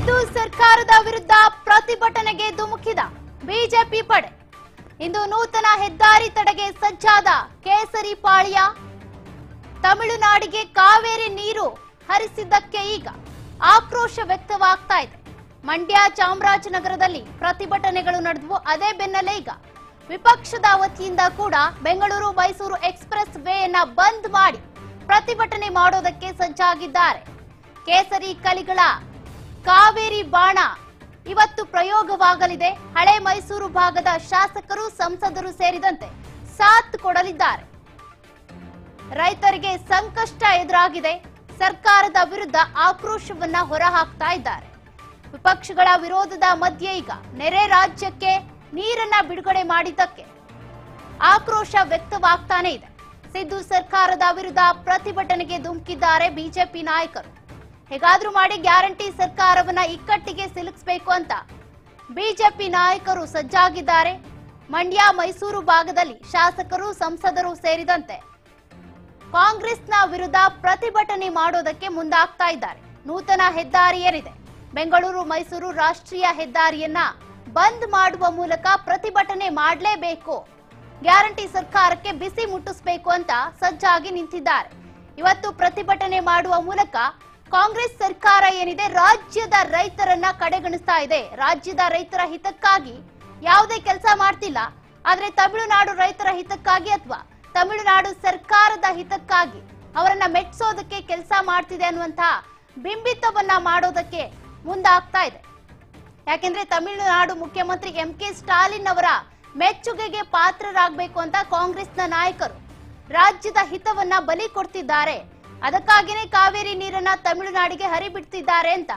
ಸಿದ್ದು ಸರ್ಕಾರದ ವಿರುದ್ಧ ಪ್ರತಿಭಟನೆಗೆ ಧುಮುಕಿದ ಬಿಜೆಪಿ ಪಡೆ ಇಂದು ನೂತನ ಹೆದ್ದಾರಿ ತಡೆಗೆ ಸಜ್ಜಾದ ಕೇಸರಿ ಪಾಳ್ಯ ತಮಿಳುನಾಡಿಗೆ ಕಾವೇರಿ ನೀರು ಹರಿಸಿದ್ದಕ್ಕೆ ಈಗ ಆಕ್ರೋಶ ವ್ಯಕ್ತವಾಗ್ತಾ ಇದೆ ಮಂಡ್ಯ ಚಾಮರಾಜನಗರದಲ್ಲಿ ಪ್ರತಿಭಟನೆಗಳು ನಡೆದವು ಅದೇ ಬೆನ್ನಲ್ಲೇ ಈಗ ವಿಪಕ್ಷದ ವತಿಯಿಂದ ಕೂಡ ಬೆಂಗಳೂರು ಮೈಸೂರು ಎಕ್ಸ್ಪ್ರೆಸ್ ವೇಯನ್ನ ಬಂದ್ ಮಾಡಿ ಪ್ರತಿಭಟನೆ ಮಾಡೋದಕ್ಕೆ ಸಜ್ಜಾಗಿದ್ದಾರೆ ಕೇಸರಿ ಕಲಿಗಳ ಕಾವೇರಿ ಬಾಣ ಇವತ್ತು ಪ್ರಯೋಗವಾಗಲಿದೆ ಹಳೆ ಮೈಸೂರು ಭಾಗದ ಶಾಸಕರು ಸಂಸದರು ಸೇರಿದಂತೆ ಸಾಥ್ ಕೊಡಲಿದ್ದಾರೆ ರೈತರಿಗೆ ಸಂಕಷ್ಟ ಎದುರಾಗಿದೆ ಸರ್ಕಾರದ ವಿರುದ್ಧ ಆಕ್ರೋಶವನ್ನ ಹೊರಹಾಕ್ತಾ ಇದ್ದಾರೆ ವಿಪಕ್ಷಗಳ ವಿರೋಧದ ಮಧ್ಯೆ ಈಗ ನೆರೆ ರಾಜ್ಯಕ್ಕೆ ನೀರನ್ನ ಬಿಡುಗಡೆ ಮಾಡಿದ್ದಕ್ಕೆ ಆಕ್ರೋಶ ವ್ಯಕ್ತವಾಗ್ತಾನೆ ಇದೆ ಸಿದ್ದು ಸರ್ಕಾರದ ವಿರುದ್ಧ ಪ್ರತಿಭಟನೆಗೆ ಧುಮುಕಿದ್ದಾರೆ ಬಿಜೆಪಿ ನಾಯಕರು ಹೇಗಾದ್ರೂ ಮಾಡಿ ಗ್ಯಾರಂಟಿ ಸರ್ಕಾರವನ್ನ ಇಕ್ಕಟ್ಟಿಗೆ ಸಿಲುಕಿಸಬೇಕು ಅಂತ ಬಿಜೆಪಿ ನಾಯಕರು ಸಜ್ಜಾಗಿದ್ದಾರೆ ಮಂಡ್ಯ ಮೈಸೂರು ಭಾಗದಲ್ಲಿ ಶಾಸಕರು ಸಂಸದರು ಸೇರಿದಂತೆ ಕಾಂಗ್ರೆಸ್ನ ವಿರುದ್ಧ ಪ್ರತಿಭಟನೆ ಮಾಡೋದಕ್ಕೆ ಮುಂದಾಗ್ತಾ ಇದ್ದಾರೆ ನೂತನ ಹೆದ್ದಾರಿ ಏನಿದೆ ಬೆಂಗಳೂರು ಮೈಸೂರು ರಾಷ್ಟ್ರೀಯ ಹೆದ್ದಾರಿಯನ್ನ ಬಂದ್ ಮಾಡುವ ಮೂಲಕ ಪ್ರತಿಭಟನೆ ಮಾಡಲೇಬೇಕು ಗ್ಯಾರಂಟಿ ಸರ್ಕಾರಕ್ಕೆ ಬಿಸಿ ಮುಟ್ಟಿಸಬೇಕು ಅಂತ ಸಜ್ಜಾಗಿ ನಿಂತಿದ್ದಾರೆ ಇವತ್ತು ಪ್ರತಿಭಟನೆ ಮಾಡುವ ಮೂಲಕ ಕಾಂಗ್ರೆಸ್ ಸರ್ಕಾರ ಏನಿದೆ ರಾಜ್ಯದ ರೈತರನ್ನ ಕಡೆಗಣಿಸ್ತಾ ಇದೆ ರಾಜ್ಯದ ರೈತರ ಹಿತಕ್ಕಾಗಿ ಯಾವುದೇ ಕೆಲಸ ಮಾಡ್ತಿಲ್ಲ ಆದ್ರೆ ತಮಿಳುನಾಡು ರೈತರ ಹಿತಕ್ಕಾಗಿ ಅಥವಾ ತಮಿಳುನಾಡು ಸರ್ಕಾರದ ಹಿತಕ್ಕಾಗಿ ಅವರನ್ನ ಮೆಚ್ಚಿಸೋದಕ್ಕೆ ಕೆಲಸ ಮಾಡ್ತಿದೆ ಅನ್ನುವಂತ ಬಿಂಬಿತವನ್ನ ಮಾಡೋದಕ್ಕೆ ಮುಂದಾಗ್ತಾ ಇದೆ ಯಾಕೆಂದ್ರೆ ತಮಿಳುನಾಡು ಮುಖ್ಯಮಂತ್ರಿ ಎಂ ಕೆ ಸ್ಟಾಲಿನ್ ಅವರ ಮೆಚ್ಚುಗೆಗೆ ಪಾತ್ರರಾಗಬೇಕು ಅಂತ ಕಾಂಗ್ರೆಸ್ನ ನಾಯಕರು ರಾಜ್ಯದ ಹಿತವನ್ನ ಬಲಿ ಕೊಡ್ತಿದ್ದಾರೆ ಅದಕ್ಕಾಗಿನೇ ಕಾವೇರಿ ನೀರನ್ನ ತಮಿಳುನಾಡಿಗೆ ಹರಿಬಿಡ್ತಿದ್ದಾರೆ ಅಂತ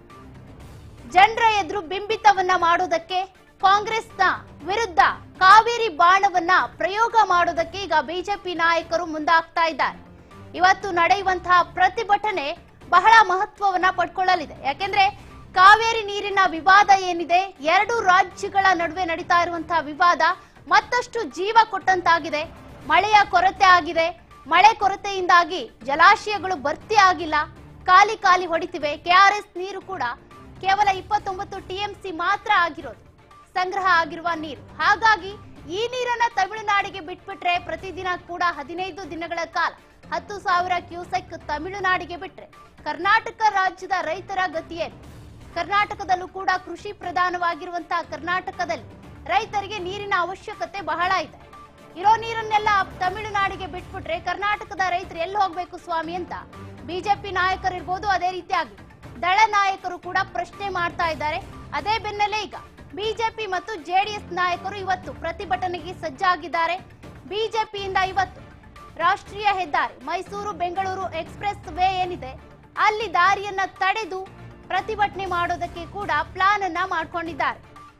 ಜನರ ಎದುರು ಬಿಂಬಿತವನ್ನ ಮಾಡೋದಕ್ಕೆ ಕಾಂಗ್ರೆಸ್ನ ವಿರುದ್ಧ ಕಾವೇರಿ ಬಾಣವನ್ನ ಪ್ರಯೋಗ ಮಾಡೋದಕ್ಕೆ ಈಗ ಬಿಜೆಪಿ ನಾಯಕರು ಮುಂದಾಗ್ತಾ ಇದ್ದಾರೆ ಇವತ್ತು ನಡೆಯುವಂತಹ ಪ್ರತಿಭಟನೆ ಬಹಳ ಮಹತ್ವವನ್ನ ಪಡ್ಕೊಳ್ಳಲಿದೆ ಯಾಕೆಂದ್ರೆ ಕಾವೇರಿ ನೀರಿನ ವಿವಾದ ಏನಿದೆ ಎರಡು ರಾಜ್ಯಗಳ ನಡುವೆ ನಡೀತಾ ಇರುವಂತಹ ವಿವಾದ ಮತ್ತಷ್ಟು ಜೀವ ಕೊಟ್ಟಂತಾಗಿದೆ ಮಳೆಯ ಕೊರತೆ ಆಗಿದೆ ಮಳೆ ಕೊರತೆಯಿಂದಾಗಿ ಜಲಾಶಯಗಳು ಭರ್ತಿ ಆಗಿಲ್ಲ ಖಾಲಿ ಖಾಲಿ ಹೊಡಿತಿವೆ ಕೆಆರ್ಎಸ್ ನೀರು ಕೂಡ ಕೇವಲ ಇಪ್ಪತ್ತೊಂಬತ್ತು ಟಿಎಂಸಿ ಮಾತ್ರ ಆಗಿರೋದು ಸಂಗ್ರಹ ಆಗಿರುವ ನೀರು ಹಾಗಾಗಿ ಈ ನೀರನ್ನ ತಮಿಳುನಾಡಿಗೆ ಬಿಟ್ಬಿಟ್ರೆ ಪ್ರತಿದಿನ ಕೂಡ ಹದಿನೈದು ದಿನಗಳ ಕಾಲ ಹತ್ತು ಸಾವಿರ ಕ್ಯೂಸೆಕ್ ತಮಿಳುನಾಡಿಗೆ ಬಿಟ್ರೆ ಕರ್ನಾಟಕ ರಾಜ್ಯದ ರೈತರ ಗತಿಯೇನು ಕರ್ನಾಟಕದಲ್ಲೂ ಕೂಡ ಕೃಷಿ ಪ್ರಧಾನವಾಗಿರುವಂತಹ ಕರ್ನಾಟಕದಲ್ಲಿ ರೈತರಿಗೆ ನೀರಿನ ಅವಶ್ಯಕತೆ ಬಹಳ ಇದೆ ಇರೋ ನೀರನ್ನೆಲ್ಲ ತಮಿಳುನಾಡಿಗೆ ಬಿಟ್ಬಿಟ್ರೆ ಕರ್ನಾಟಕದ ರೈತರು ಎಲ್ಲಿ ಹೋಗ್ಬೇಕು ಸ್ವಾಮಿ ಅಂತ ಬಿಜೆಪಿ ನಾಯಕರಿರ್ಬೋದು ಅದೇ ರೀತಿಯಾಗಿ ದಳ ನಾಯಕರು ಕೂಡ ಪ್ರಶ್ನೆ ಮಾಡ್ತಾ ಇದ್ದಾರೆ ಅದೇ ಬೆನ್ನಲ್ಲೇ ಈಗ ಬಿಜೆಪಿ ಮತ್ತು ಜೆಡಿಎಸ್ ನಾಯಕರು ಇವತ್ತು ಪ್ರತಿಭಟನೆಗೆ ಸಜ್ಜಾಗಿದ್ದಾರೆ ಬಿಜೆಪಿಯಿಂದ ಇವತ್ತು ರಾಷ್ಟ್ರೀಯ ಹೆದ್ದಾರಿ ಮೈಸೂರು ಬೆಂಗಳೂರು ಎಕ್ಸ್ಪ್ರೆಸ್ ವೇ ಏನಿದೆ ಅಲ್ಲಿ ದಾರಿಯನ್ನ ತಡೆದು ಪ್ರತಿಭಟನೆ ಮಾಡೋದಕ್ಕೆ ಕೂಡ ಪ್ಲಾನ್ ಅನ್ನ ಮಾಡ್ಕೊಂಡಿದ್ದಾರೆ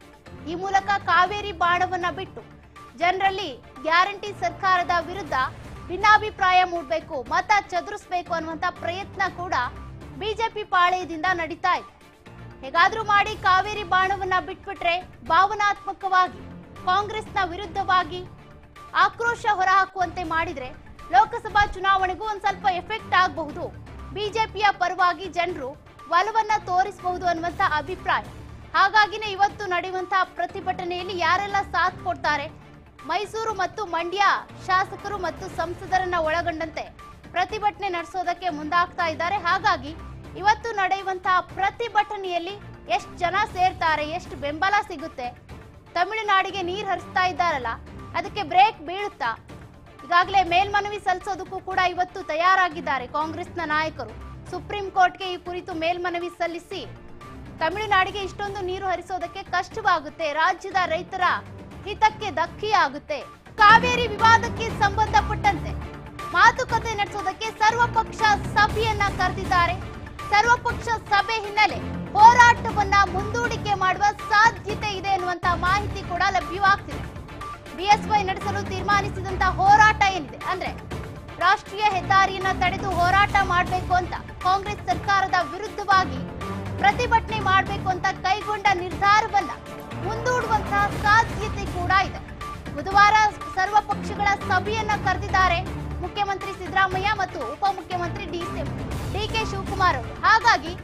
ಈ ಮೂಲಕ ಕಾವೇರಿ ಬಾಣವನ್ನ ಬಿಟ್ಟು ಜನರಲ್ಲಿ ಗ್ಯಾರಂಟಿ ಸರ್ಕಾರದ ವಿರುದ್ಧ ಭಿನ್ನಾಭಿಪ್ರಾಯ ಮೂಡಬೇಕು ಮತ ಚದುರಿಸಬೇಕು ಅನ್ನುವಂತ ಪ್ರಯತ್ನ ಕೂಡ ಬಿಜೆಪಿ ಪಾಳೆಯದಿಂದ ನಡೀತಾ ಇದೆ ಹೇಗಾದ್ರೂ ಮಾಡಿ ಕಾವೇರಿ ಬಾಣವನ್ನ ಬಿಟ್ಬಿಟ್ರೆ ಭಾವನಾತ್ಮಕವಾಗಿ ಕಾಂಗ್ರೆಸ್ನ ವಿರುದ್ಧವಾಗಿ ಆಕ್ರೋಶ ಹೊರಹಾಕುವಂತೆ ಮಾಡಿದ್ರೆ ಲೋಕಸಭಾ ಚುನಾವಣೆಗೂ ಒಂದ್ ಸ್ವಲ್ಪ ಎಫೆಕ್ಟ್ ಆಗಬಹುದು ಬಿಜೆಪಿಯ ಪರವಾಗಿ ಜನರು ಒಲವನ್ನ ತೋರಿಸಬಹುದು ಅನ್ನುವಂತ ಅಭಿಪ್ರಾಯ ಹಾಗಾಗಿನೇ ಇವತ್ತು ನಡೆಯುವಂತಹ ಪ್ರತಿಭಟನೆಯಲ್ಲಿ ಯಾರೆಲ್ಲ ಸಾಥ್ ಕೊಡ್ತಾರೆ ಮೈಸೂರು ಮತ್ತು ಮಂಡ್ಯ ಶಾಸಕರು ಮತ್ತು ಸಂಸದರನ್ನ ಒಳಗೊಂಡಂತೆ ಪ್ರತಿಭಟನೆ ನಡೆಸೋದಕ್ಕೆ ಮುಂದಾಗ್ತಾ ಇದ್ದಾರೆ ಹಾಗಾಗಿ ಇವತ್ತು ನಡೆಯುವಂತಹ ಪ್ರತಿಭಟನೆಯಲ್ಲಿ ಎಷ್ಟು ಜನ ಸೇರ್ತಾರೆ ಎಷ್ಟು ಬೆಂಬಲ ಸಿಗುತ್ತೆ ತಮಿಳುನಾಡಿಗೆ ನೀರು ಹರಿಸ್ತಾ ಇದ್ದಾರಲ್ಲ ಅದಕ್ಕೆ ಬ್ರೇಕ್ ಬೀಳುತ್ತಾ ಈಗಾಗಲೇ ಮೇಲ್ಮನವಿ ಸಲ್ಲಿಸೋದಕ್ಕೂ ಕೂಡ ಇವತ್ತು ತಯಾರಾಗಿದ್ದಾರೆ ಕಾಂಗ್ರೆಸ್ನ ನಾಯಕರು ಸುಪ್ರೀಂ ಕೋರ್ಟ್ಗೆ ಈ ಕುರಿತು ಮೇಲ್ಮನವಿ ಸಲ್ಲಿಸಿ ತಮಿಳುನಾಡಿಗೆ ಇಷ್ಟೊಂದು ನೀರು ಹರಿಸೋದಕ್ಕೆ ಕಷ್ಟವಾಗುತ್ತೆ ರಾಜ್ಯದ ರೈತರ ಹಿತಕ್ಕೆ ಧಕ್ಕೆಯಾಗುತ್ತೆ ಕಾವೇರಿ ವಿವಾದಕ್ಕೆ ಸಂಬಂಧಪಟ್ಟಂತೆ ಮಾತುಕತೆ ನಡೆಸೋದಕ್ಕೆ ಸರ್ವಪಕ್ಷ ಸಭೆಯನ್ನ ಕರೆದಿದ್ದಾರೆ ಸರ್ವಪಕ್ಷ ಸಭೆ ಹಿನ್ನೆಲೆ ಹೋರಾಟವನ್ನ ಮುಂದೂಡಿಕೆ ಮಾಡುವ ಸಾಧ್ಯತೆ ಇದೆ ಎನ್ನುವಂತ ಮಾಹಿತಿ ಕೂಡ ಲಭ್ಯವಾಗ್ತಿದೆ ಬಿಎಸ್ವೈ ನಡೆಸಲು ತೀರ್ಮಾನಿಸಿದಂತ ಹೋರಾಟ ಏನಿದೆ ಅಂದ್ರೆ ರಾಷ್ಟ್ರೀಯ ಹೆದ್ದಾರಿಯನ್ನ ತಡೆದು ಹೋರಾಟ ಮಾಡಬೇಕು ಅಂತ ಕಾಂಗ್ರೆಸ್ ಸರ್ಕಾರದ ವಿರುದ್ಧವಾಗಿ ಪ್ರತಿಭಟನೆ ಮಾಡಬೇಕು ಅಂತ ಕೈಗೊಂಡ ನಿರ್ಧಾರವನ್ನ ಮುಂದೂಡುವಂತಹ ಸಾಧ್ಯತೆ ಕೂಡ ಇದೆ ಬುಧವಾರ ಸರ್ವ ಪಕ್ಷಗಳ ಸಭೆಯನ್ನ ಕರೆದಿದ್ದಾರೆ ಮುಖ್ಯಮಂತ್ರಿ ಸಿದ್ದರಾಮಯ್ಯ ಮತ್ತು ಉಪಮುಖ್ಯಮಂತ್ರಿ D C D K Shivakumar ಅವರು ಹಾಗಾಗಿ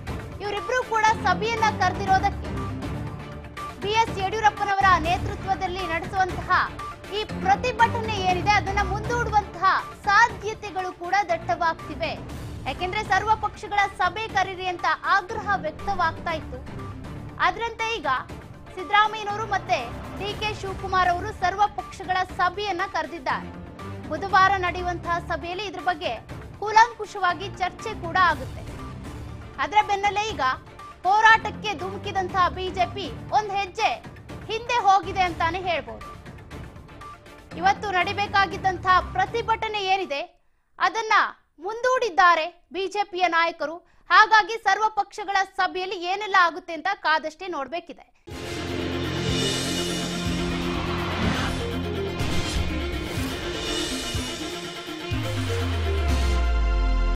ಇವರಿಬ್ರು ಕೂಡ ಸಭೆಯನ್ನ ಕರೆದಿರೋದಕ್ಕೆ ಬಿ ಎಸ್ ಯಡಿಯೂರಪ್ಪನವರ ನೇತೃತ್ವದಲ್ಲಿ ನಡೆಸುವಂತಹ ಈ ಪ್ರತಿಭಟನೆ ಏನಿದೆ ಅದನ್ನ ಮುಂದೂಡುವಂತಹ ಸಾಧ್ಯತೆಗಳು ಕೂಡ ದಟ್ಟವಾಗ್ತಿವೆ ಯಾಕೆಂದ್ರೆ ಸರ್ವ ಪಕ್ಷಗಳ ಸಭೆ ಕರೀರಿ ಅಂತ ಆಗ್ರಹ ವ್ಯಕ್ತವಾಗ್ತಾ ಇತ್ತು ಅದರಂತೆ ಈಗ ಸಿದ್ದರಾಮಯ್ಯನವರು ಮತ್ತೆ ಡಿ ಕೆ ಶಿವಕುಮಾರ್ ಅವರು ಸರ್ವ ಪಕ್ಷಗಳ ಸಭೆಯನ್ನ ಕರೆದಿದ್ದಾರೆ ಬುಧವಾರ ನಡೆಯುವಂತಹ ಸಭೆಯಲ್ಲಿ ಇದ್ರ ಬಗ್ಗೆ ಕೂಲಂಕುಷವಾಗಿ ಚರ್ಚೆ ಕೂಡ ಆಗುತ್ತೆ ಅದರ ಬೆನ್ನಲ್ಲೇ ಈಗ ಹೋರಾಟಕ್ಕೆ ಧುಮುಕಿದಂತಹ ಬಿಜೆಪಿ ಒಂದ್ ಹೆಜ್ಜೆ ಹಿಂದೆ ಹೋಗಿದೆ ಅಂತಾನೆ ಹೇಳ್ಬೋದು ಇವತ್ತು ನಡಿಬೇಕಾಗಿದ್ದಂತಹ ಪ್ರತಿಭಟನೆ ಏನಿದೆ ಅದನ್ನ ಮುಂದೂಡಿದ್ದಾರೆ ಬಿಜೆಪಿಯ ನಾಯಕರು ಹಾಗಾಗಿ ಸರ್ವ ಪಕ್ಷಗಳ ಸಭೆಯಲ್ಲಿ ಏನೆಲ್ಲ ಆಗುತ್ತೆ ಅಂತ ಕಾದಷ್ಟೇ ನೋಡ್ಬೇಕಿದೆ